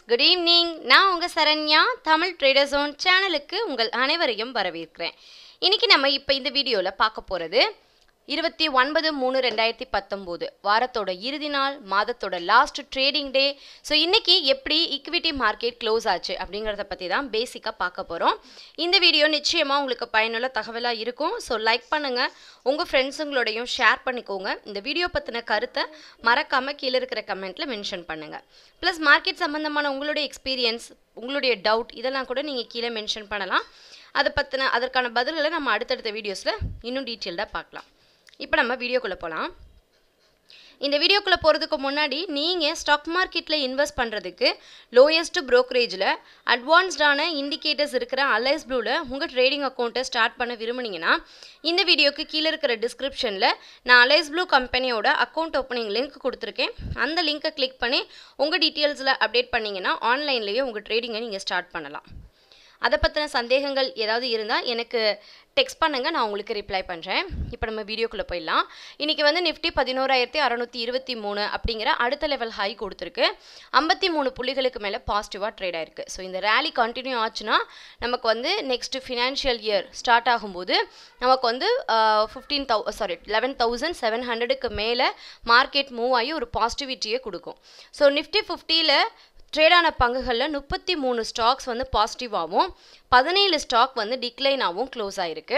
good evening நான் உங்கள் Saranya Tamil trader zone சேனலுக்கு உங்கள் அனைவரையும் வரவேற்கிறேன் இன்னைக்கு நம்ம இப்போ இந்த வீடியோவில் பார்க்க போகிறது இருபத்தி ஒன்பது மூணு ரெண்டாயிரத்தி பத்தொம்போது வாரத்தோட இறுதி நாள் மாதத்தோட லாஸ்ட் ட்ரேடிங் டே ஸோ இன்னைக்கு எப்படி ஈக்விட்டி மார்க்கெட் க்ளோஸ் ஆச்சு அப்படிங்கிறத பற்றி தான் பேசிக்காக பார்க்க போகிறோம் இந்த வீடியோ நிச்சயமாக உங்களுக்கு பயனுள்ள தகவலாக இருக்கும் ஸோ லைக் பண்ணுங்கள் உங்கள் ஃப்ரெண்ட்ஸுங்களோடையும் ஷேர் பண்ணிக்கோங்க இந்த வீடியோ பற்றின கருத்தை மறக்காமல் கீழே இருக்கிற கமெண்ட்டில் மென்ஷன் பண்ணுங்கள் ப்ளஸ் மார்க்கெட் சம்மந்தமான உங்களுடைய எக்ஸ்பீரியன்ஸ் உங்களுடைய டவுட் இதெல்லாம் கூட நீங்கள் கீழே மென்ஷன் பண்ணலாம் அதை பற்றின அதற்கான பதில்களை நம்ம அடுத்தடுத்த வீடியோஸில் இன்னும் டீட்டெயில்டாக பார்க்கலாம் இப்போ நம்ம வீடியோக்குள்ளே போகலாம் இந்த வீடியோக்குள்ளே போகிறதுக்கு முன்னாடி நீங்கள் ஸ்டாக் மார்க்கெட்டில் இன்வெஸ்ட் பண்ணுறதுக்கு லோயஸ்ட் ப்ரோக்கரேஜில் அட்வான்ஸ்டான இண்டிகேட்டர்ஸ் இருக்கிற அலைஸ் ப்ளூவில் உங்கள் ட்ரேடிங் அக்கௌண்ட்டை ஸ்டார்ட் பண்ண விரும்புனீங்கன்னா இந்த வீடியோக்கு கீழே இருக்கிற டிஸ்கிரிப்ஷனில் நான் அலைஸ் ப்ளூ கம்பெனியோட அக்கௌண்ட் ஓப்பனிங் லிங்க் கொடுத்துருக்கேன் அந்த லிங்க்கை கிளிக் பண்ணி உங்கள் டீட்டெயில்ஸில் அப்டேட் பண்ணிங்கன்னா ஆன்லைன்லேயே உங்கள் ட்ரேடிங்கை நீங்கள் ஸ்டார்ட் பண்ணலாம் அதை பற்றின சந்தேகங்கள் ஏதாவது இருந்தால் எனக்கு டெக்ஸ்ட் பண்ணுங்கள் நான் உங்களுக்கு ரிப்ளை பண்ணுறேன் இப்போ நம்ம வீடியோக்குள்ளே போயிடலாம் இன்றைக்கி வந்து நிஃப்டி பதினோராயிரத்தி அறநூற்றி இருபத்தி மூணு அப்படிங்கிற அடுத்த லெவல் ஹை கொடுத்துருக்கு ஐம்பத்தி மூணு புள்ளிகளுக்கு மேலே பாசிட்டிவாக ட்ரேட் ஆயிருக்கு ஸோ இந்த ரேலி கண்டினியூ ஆச்சுன்னா நமக்கு வந்து நெக்ஸ்ட் ஃபினான்ஷியல் இயர் ஸ்டார்ட் ஆகும்போது நமக்கு வந்து fifteen thou sorry eleven thousand seven ஹண்ட்ரடுக்கு மேலே மார்க்கெட் மூவ் ஆகி ஒரு பாசிட்டிவிட்டியை கொடுக்கும் ஸோ நிஃப்டி ஃபிஃப்டியில் ட்ரேடான பங்குகளில் முப்பத்தி மூணு ஸ்டாக்ஸ் வந்து பாசிட்டிவாகவும் பதினேழு ஸ்டாக் வந்து டிக்ளைனாகவும் க்ளோஸ் ஆகிருக்கு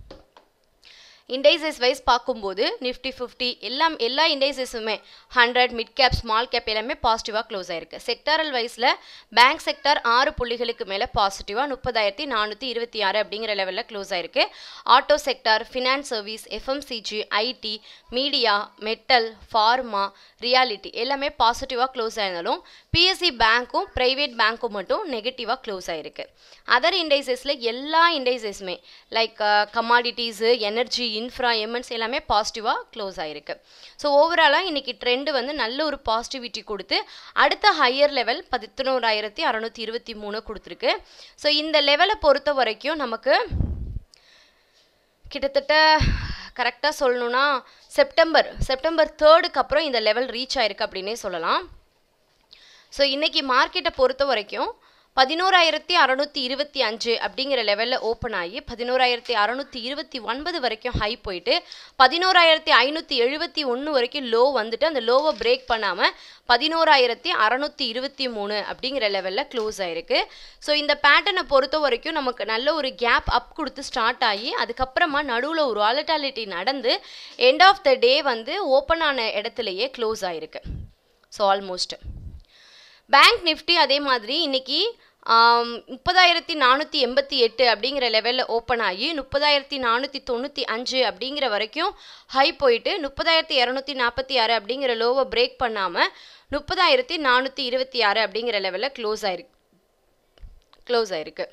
இண்டைசஸ் வைஸ் பார்க்கும்போது நிஃப்டி ஃபிஃப்டி எல்லாம் எல்லா இண்டைசஸுமே hundred mid cap small cap எல்லாமே பாசிட்டிவாக க்ளோஸ் ஆயிருக்கு செக்டாரல் வைஸில் பேங்க் செக்டார் ஆறு புள்ளிகளுக்கு மேலே பாசிட்டிவாக முப்பதாயிரத்தி நானூற்றி இருபத்தி ஆறு அப்படிங்கிற லெவலில் க்ளோஸ் ஆயிருக்கு auto sector finance service FMCG IT media metal pharma reality எல்லாமே பாசிட்டிவாக க்ளோஸ் ஆயிருந்தாலும் பிஎஸ்சி பேங்க்கும் ப்ரைவேட் பேங்க்கும் மட்டும் நெகட்டிவாக க்ளோஸ் ஆயிருக்கு அதர் இண்டைசஸில் எல்லா இண்டைசஸுமே like commodities energy infra MNC எல்லாமே பாசிட்டிவாக க்ளோஸ் ஆயிருக்கு ஸோ ஓவராலாக இன்றைக்கி ட்ரெண்டு வந்து நல்ல ஒரு பாசிட்டிவிட்டி கொடுத்து அடுத்த ஹையர் லெவல் பதினோராயிரத்தி அறநூற்றி இருபத்தி மூணு கொடுத்துருக்கு ஸோ இந்த லெவலை பொறுத்த வரைக்கும் நமக்கு கிட்டத்தட்ட கரெக்டாக சொல்லணும்னா செப்டம்பர் செப்டம்பர் தேர்டுக்கு அப்புறம் இந்த லெவல் ரீச் ஆயிருக்கு அப்படின்னே சொல்லலாம் ஸோ இன்றைக்கி மார்க்கெட்டை பொறுத்த வரைக்கும் பதினோராயிரத்தி அறநூற்றி இருபத்தி அஞ்சு அப்படிங்கிற லெவலில் ஓப்பன் ஆகி பதினோராயிரத்தி அறநூற்றி இருபத்தி ஒன்பது வரைக்கும் ஹை போயிட்டு பதினோராயிரத்தி ஐநூற்றி எழுபத்தி ஒன்று வரைக்கும் லோ வந்துட்டு அந்த லோவை பிரேக் பண்ணாமல் பதினோராயிரத்தி அறநூற்றி இருபத்தி மூணு அப்படிங்கிற லெவலில் க்ளோஸ் ஆயிருக்கு ஸோ இந்த பேட்டர்னை பொறுத்த வரைக்கும் நமக்கு நல்ல ஒரு கேப் அப் கொடுத்து ஸ்டார்ட் ஆகி அதுக்கப்புறமா நடுவில் ஒரு வாலட்டாலிட்டி நடந்து எண்ட் ஆஃப் த டே வந்து ஓப்பன் ஆன இடத்துலையே க்ளோஸ் ஆயிருக்கு ஸோ ஆல்மோஸ்ட் பேங்க் நிஃப்டி அதே மாதிரி இன்னைக்கு முப்பதாயிரத்தி நானூற்றி எண்பத்தி எட்டு அப்படிங்கிற லெவலில் ஓப்பன் ஆகி முப்பதாயிரத்தி நானூற்றி தொண்ணூற்றி அஞ்சு அப்படிங்கிற வரைக்கும் ஹை போயிட்டு முப்பதாயிரத்தி இரநூத்தி நாற்பத்தி ஆறு அப்படிங்கிற லோவை பிரேக் பண்ணாமல் முப்பதாயிரத்தி நானூற்றி இருபத்தி ஆறு அப்படிங்கிற லெவலில் க்ளோஸ் ஆயிருக்கு க்ளோஸ் ஆயிருக்கு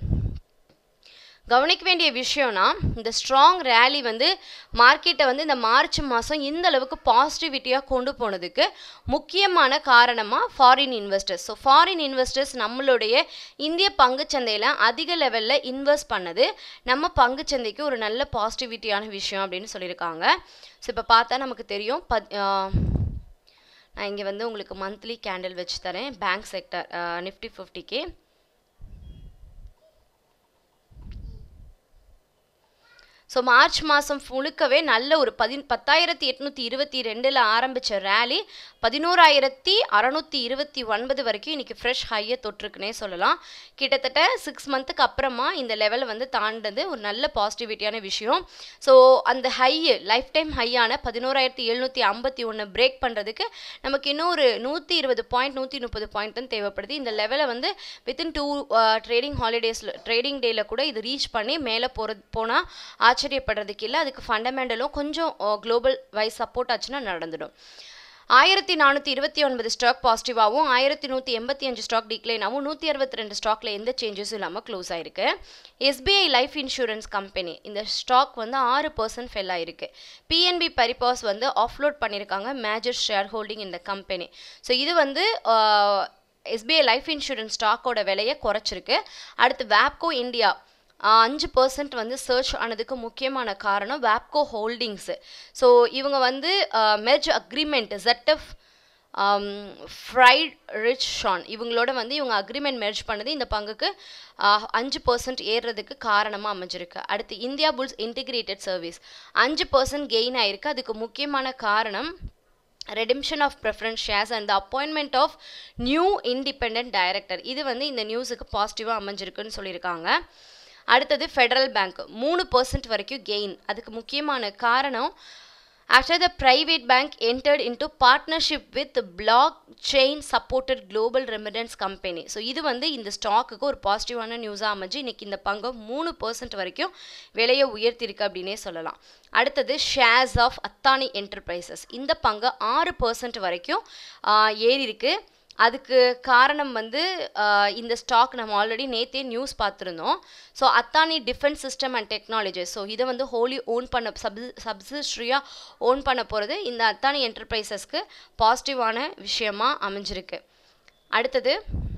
கவனிக்க வேண்டிய விஷயம்னா இந்த ஸ்ட்ராங் ரேலி வந்து மார்க்கெட்டை வந்து இந்த மார்ச் மாதம் இந்த அளவுக்கு பாசிட்டிவிட்டியாக கொண்டு போனதுக்கு முக்கியமான காரணமாக foreign investors so foreign investors நம்மளுடைய இந்திய பங்குச்சந்தையில் அதிக லெவலில் இன்வெஸ்ட் பண்ணது நம்ம பங்குச்சந்தைக்கு ஒரு நல்ல பாசிட்டிவிட்டியான விஷயம் அப்படின்னு சொல்லியிருக்காங்க ஸோ இப்போ பார்த்தா நமக்கு தெரியும் பத் நான் இங்கே வந்து உங்களுக்கு மந்த்லி கேண்டில் வச்சு தரேன் பேங்க் செக்டர் நிஃப்டி ஃபிஃப்டிக்கு ஸோ மார்ச் மாதம் முழுக்கவே நல்ல ஒரு பதி பத்தாயிரத்தி எட்நூற்றி இருபத்தி ரெண்டில் ஆரம்பித்த ரேலி பதினோராயிரத்தி அறநூற்றி இருபத்தி ஒன்பது வரைக்கும் இன்றைக்கி ஃப்ரெஷ் ஹையை தொற்றுக்குனே சொல்லலாம் கிட்டத்தட்ட சிக்ஸ் மந்த்துக்கு அப்புறமா இந்த லெவலை வந்து தாண்டது ஒரு நல்ல பாசிட்டிவிட்டியான விஷயம் ஸோ அந்த ஹை லைஃப் டைம் ஹையான பதினோராயிரத்தி எழுநூற்றி ஐம்பத்தி ஒன்று பிரேக் பண்ணுறதுக்கு நமக்கு இன்னும் ஒரு நூற்றி இருபது பாயிண்ட் நூற்றி முப்பது பாயிண்ட் தான் தேவைப்படுது இந்த லெவலை வந்து வித்தின் டூ ட்ரேடிங் ஹாலிடேஸில் ட்ரேடிங் டேயில் கூட இது ரீச் பண்ணி மேலே போகிறது போனால் ஆச்சரியப்படுறதுக்கு இல்லை அதுக்கு ஃபண்டமெண்டலும் கொஞ்சம் குளோபல் வைஸ் சப்போர்ட் ஆச்சுன்னா நடந்துடும் ஆயிரத்தி நானூற்றி இருபத்தி ஒன்பது ஸ்டாக் பாசிட்டிவாகவும் ஆயிரத்தி நூற்றி எண்பத்தி அஞ்சு ஸ்டாக் டிக்ளைனாகவும் நூற்றி அறுபத்தி ரெண்டு ஸ்டாக்ல எந்த சேஞ்சஸும் இல்லாமல் க்ளோஸ் ஆயிருக்கு எஸ்பிஐ லைஃப் இன்சூரன்ஸ் கம்பெனி இந்த ஸ்டாக் வந்து ஆறு பர்சன்ட் ஃபெல் ஆயிருக்கு பிஎன்பி பரிபாஸ் வந்து ஆஃப்லோட் பண்ணியிருக்காங்க மேஜர் ஷேர் ஹோல்டிங் இந்த கம்பெனி ஸோ இது வந்து எஸ்பிஐ லைஃப் இன்சூரன்ஸ் ஸ்டாக்கோட விலையை குறைச்சிருக்கு அடுத்து வேப்கோ இந்தியா அஞ்சு பர்சன்ட் வந்து சர்ச் ஆனதுக்கு முக்கியமான காரணம் வேப்கோ ஹோல்டிங்ஸு ஸோ இவங்க வந்து merge agreement ZF Friedrichshafen இவங்களோட வந்து இவங்க அக்ரிமெண்ட் மெர்ஜ் பண்ணது இந்த பங்குக்கு ஆஹ், அஞ்சு பர்சன்ட் ஏறுறதுக்கு காரணமாக அமைஞ்சிருக்கு அடுத்து இந்தியா புல்ஸ் இன்டிகிரேட்டட் சர்வீஸ் அஞ்சு பர்சன்ட் கெயின் ஆயிருக்கு அதுக்கு முக்கியமான காரணம் redemption of preference shares and the appointment of new independent director இது வந்து இந்த நியூஸுக்கு பாசிட்டிவாக அமைஞ்சிருக்குன்னு சொல்லியிருக்காங்க அடுத்தது ஃபெடரல் பேங்க் மூணு பர்சன்ட் வரைக்கும் கெயின் அதுக்கு முக்கியமான காரணம் after the private bank entered into partnership with block chain supported global remittance company so இது வந்து இந்த ஸ்டாக்குக்கு ஒரு பாசிட்டிவான நியூஸாக அமைஞ்சு இன்னைக்கு இந்த பங்கு மூணு பர்சன்ட் வரைக்கும் விலையை உயர்த்திருக்கு அப்படின்னே சொல்லலாம் அடுத்தது ஷேர்ஸ் ஆஃப் அத்தானி என்டர்பிரைசஸ் இந்த பங்கு ஆறு பர்சன்ட் வரைக்கும் ஆஹ், ஏறி இருக்கு அதுக்கு காரணம் வந்து ஆஹ், இந்த ஸ்டாக் நம்ம ஆல்ரெடி நேத்தே நியூஸ் பார்த்துருந்தோம் so Adani defence system and technology so இதை வந்து ஹோலி ஓன் பண்ண சப் சப்சிஸ்ட்ரியாக ஓன் பண்ண போகிறது இந்த அத்தானி என்டர்பிரைசஸ்க்கு பாசிட்டிவான விஷயமா அமைஞ்சிருக்கு அடுத்தது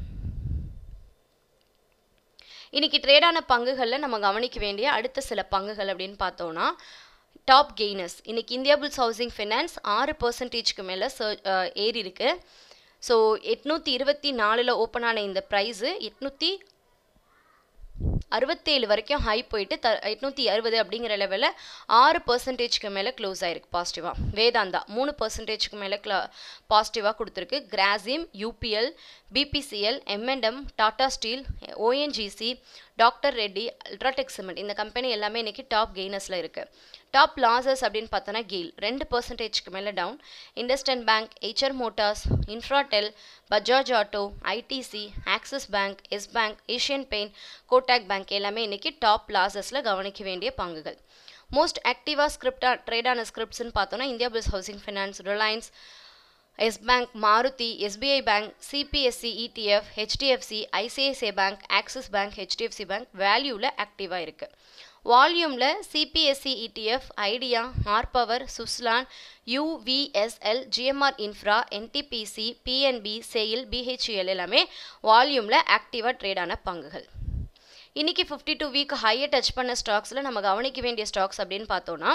இன்னைக்கு ட்ரேடான பங்குகளில் நம்ம கவனிக்க வேண்டிய அடுத்த சில பங்குகள் அப்படின்னு பார்த்தோம்னா டாப் கெய்னர்ஸ் இன்னைக்கு இந்தியா புல்ஸ் ஹவுசிங் ஃபைனான்ஸ் ஆறு பர்சன்டேஜ்க்கு மேலே ஏறி இருக்கு ஸோ எட்நூற்றி இருபத்தி நாலில் ஓப்பன் ஆன இந்த ப்ரைஸு எட்நூற்றி அறுபத்தேழு வரைக்கும் ஹை போயிட்டு த எட்நூற்றி அறுபது அப்படிங்கிற லெவலில் ஆறு பர்சன்டேஜ்க்கு மேலே க்ளோஸ் ஆயிருக்கு பாசிட்டிவாக வேதாந்தா மூணு பர்சன்டேஜ்க்கு மேலே க்ளா பாசிட்டிவாக கொடுத்துருக்கு Grasim UPL BPCL M&M Tata steel ONGC doctor Reddy UltraTech cement இந்த கம்பெனி எல்லாமே இன்னைக்கு டாப் கெய்னர்ஸில் இருக்குது டாப் லாசஸ் அப்படின்னு பார்த்தோன்னா கெயில் ரெண்டு பர்சன்டேஜ்க்கு மேலே down IndusInd bank Eicher motors Infratel Bajaj auto ITC axis bank yes bank Asian paint Kotak bank எல்லாமே இன்னைக்கு டாப் லாசஸில் கவனிக்க வேண்டிய பங்குகள் மோஸ்ட் ஆக்டிவாக ஸ்கிரிப்டா ட்ரேடான ஸ்கிரிப்ட்ஸ்னு பார்த்தோன்னா Indiabulls housing finance Reliance Yes bank Maruti SBI bank CPSE ETF HDFC ICICI bank Axis bank HDFC bank வேல்யூவில் ஆக்டிவாக இருக்குது வால்யூமில் CPSE ETF Idea R power Suzlon UVSL GMR infra NTPC PNB SAIL BHEL எல்லாமே வால்யூமில் ஆக்டிவாக ட்ரேடான பங்குகள் இன்னைக்கு ஃபிஃப்டி டூ வீக் ஹையை டச் பண்ண ஸ்டாக்ஸில் நம்ம கவனிக்க வேண்டிய ஸ்டாக்ஸ் அப்படின்னு பார்த்தோன்னா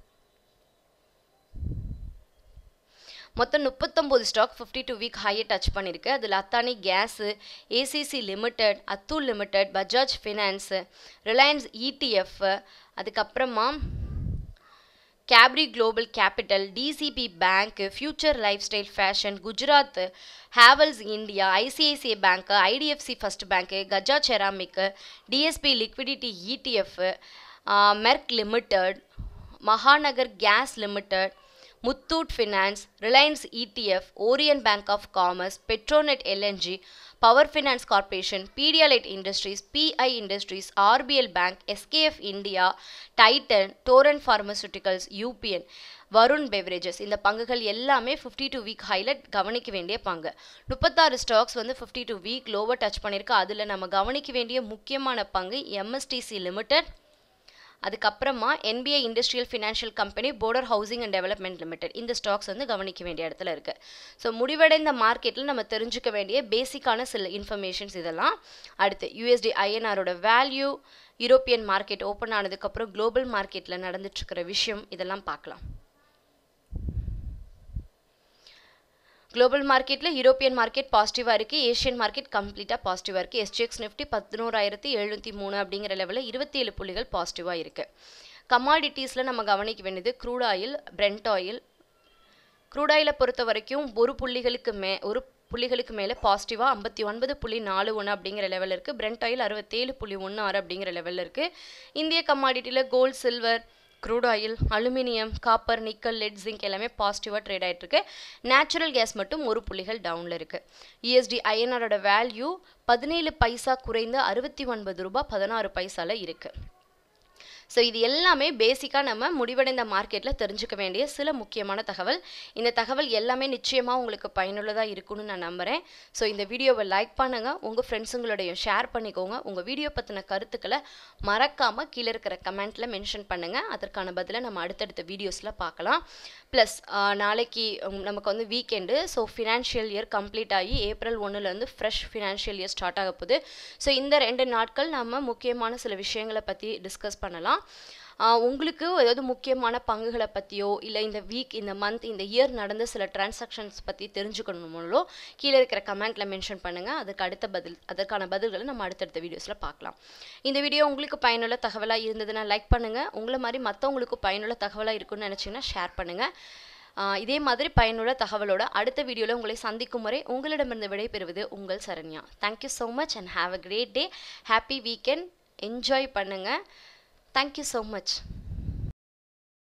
மொத்தம் முப்பத்தொம்போது ஸ்டாக் ஃபிஃப்டி டூ வீக் ஹையை டச் பண்ணியிருக்கு அதில் Adani gas ACC limited Atul limited Bajaj finance Reliance ETF அதுக்கப்புறமா Capri global capital DCB bank future life style fashion Gujarat Havells India ICICI bank IDFC first bank கஜா ceramic DSP liquidity ETF Merck limited Mahanagar gas limited Muthoot finance Reliance ETF oriental bank of commerce Petronet LNG power finance corporation Pidilite industries PI industries RBL bank SKF India Titan Torrent pharmaceuticals UPN Varun beverages இந்த பங்குகள் எல்லாமே fifty two week highlight கவனிக்க வேண்டிய பங்கு முப்பத்தாறு stocks வந்து fifty two week lower touch பண்ணியிருக்கு அதில் நம்ம கவனிக்க வேண்டிய முக்கியமான பங்கு எம்எஸ்டிசி லிமிடெட் அதுக்கப்புறமா NBI industrial financial company porter housing and development limited இந்த ஸ்டாக்ஸ் வந்து கவனிக்க வேண்டிய இடத்துல இருக்குது ஸோ முடிவடைந்த மார்க்கெட்டில் நம்ம தெரிஞ்சுக்க வேண்டிய பேசிக்கான சில இன்ஃபர்மேஷன்ஸ் இதெல்லாம் அடுத்து யூஎஸ்டி ஐஎன்ஆரோட வேல்யூ யூரோப்பியன் மார்க்கெட் ஓப்பன் ஆனதுக்கப்புறம் குளோபல் மார்க்கெட்டில் நடந்துட்டுருக்கிற விஷயம் இதெல்லாம் பார்க்கலாம் குளோபல் மார்க்கெட்டில் யூரோப்பியன் மார்க்கெட் பாசிட்டிவாக இருக்குது ஏஷியன் மார்க்கெட் கம்ப்ளீட்டாக பாசிட்டிவாக இருக்குது எஸ்டிஎக்ஸ் நிஃப்டி பதினோராயிரத்தி எழுநூற்றி மூணு அப்படிங்கிற லெவலில் இருபத்தி ஏழு புள்ளிகள் பாசிட்டிவாக இருக்குது கமாடிட்டிஸில் நம்ம கவனிக்க வேண்டியது crude oil brent oil crude ஆயிலை பொறுத்த வரைக்கும் ஒரு புள்ளிகளுக்கு மே ஒரு புள்ளிகளுக்கு மேலே பாசிட்டிவாக ஐம்பத்தி ஒன்பது புள்ளி நாலு ஒன்று அப்படிங்கிற லெவலில் இருக்குது பிரெண்ட் ஆயில் அறுபத்தேழு புள்ளி ஒன்று ஆறு அப்படிங்கிற லெவலில் இருக்குது இந்திய கமாடிட்டியில் gold silver crude oil aluminium copper nickel lead zinc எல்லாமே பாசிட்டிவாக ட்ரேட் ஆகிட்டு இருக்கு நேச்சுரல் கேஸ் மட்டும் ஒரு புள்ளிகள் டவுனில் இருக்கு இஎஸ்டி ஐஎன்ஆரோட வேல்யூ பதினேழு பைசா குறைந்து அறுபத்தி ஒன்பது ரூபாய் பதினாறு பைசால இருக்கு ஸோ இது எல்லாமே பேசிக்காக நம்ம முடிவடைந்த மார்க்கெட்டில் தெரிஞ்சுக்க வேண்டிய சில முக்கியமான தகவல் இந்த தகவல் எல்லாமே நிச்சயமாக உங்களுக்கு பயனுள்ளதாக இருக்கும்னு நான் நம்புகிறேன் ஸோ இந்த வீடியோவை லைக் பண்ணுங்கள் உங்கள் ஃப்ரெண்ட்ஸுங்களோடையும் ஷேர் பண்ணிக்கோங்க உங்கள் வீடியோ பற்றின கருத்துக்களை மறக்காமல் கீழே இருக்கிற கமெண்ட்டில் மென்ஷன் பண்ணுங்கள் அதற்கான பதிலை நம்ம அடுத்தடுத்த வீடியோஸில் பார்க்கலாம் ப்ளஸ் நாளைக்கு உம், நமக்கு வந்து weekend so financial year complete ஆகி ஏப்ரல் ஒன்றுலேருந்து ஃப்ரெஷ் ஃபினான்ஷியல் இயர் ஸ்டார்ட் ஆக போகுது ஸோ இந்த ரெண்டு நாட்கள் நம்ம முக்கியமான சில விஷயங்களை பற்றி டிஸ்கஸ் பண்ணலாம் ஆஹ் உங்களுக்கு ஏதாவது முக்கியமான பங்குகளை பற்றியோ இல்லை இந்த வீக் இந்த மந்த் இந்த இயர் நடந்த சில டிரான்சாக்ஷன்ஸ் பற்றி தெரிஞ்சுக்கணுமோ கீழே இருக்கிற கமெண்ட்டில் மென்ஷன் பண்ணுங்கள் அதுக்கு அடுத்த பதில் அதற்கான பதில்களை நம்ம அடுத்தடுத்த வீடியோஸில் பார்க்கலாம் இந்த வீடியோ உங்களுக்கு பயனுள்ள தகவலாக இருந்ததுன்னா லைக் பண்ணுங்கள் உங்களை மாதிரி மற்றவங்களுக்கு பயனுள்ள தகவலாக இருக்குன்னு நினச்சிங்கன்னா ஷேர் பண்ணுங்கள் ஆஹ் இதே மாதிரி பயனுள்ள தகவலோட அடுத்த வீடியோவில் உங்களை சந்திக்கும் முறை உங்களிடமிருந்து விடைபெறுவது உங்கள் Saranya thank you so much and have a great day happy weekend enjoy பண்ணுங்கள் தேங்க்யூ ஸோ மச்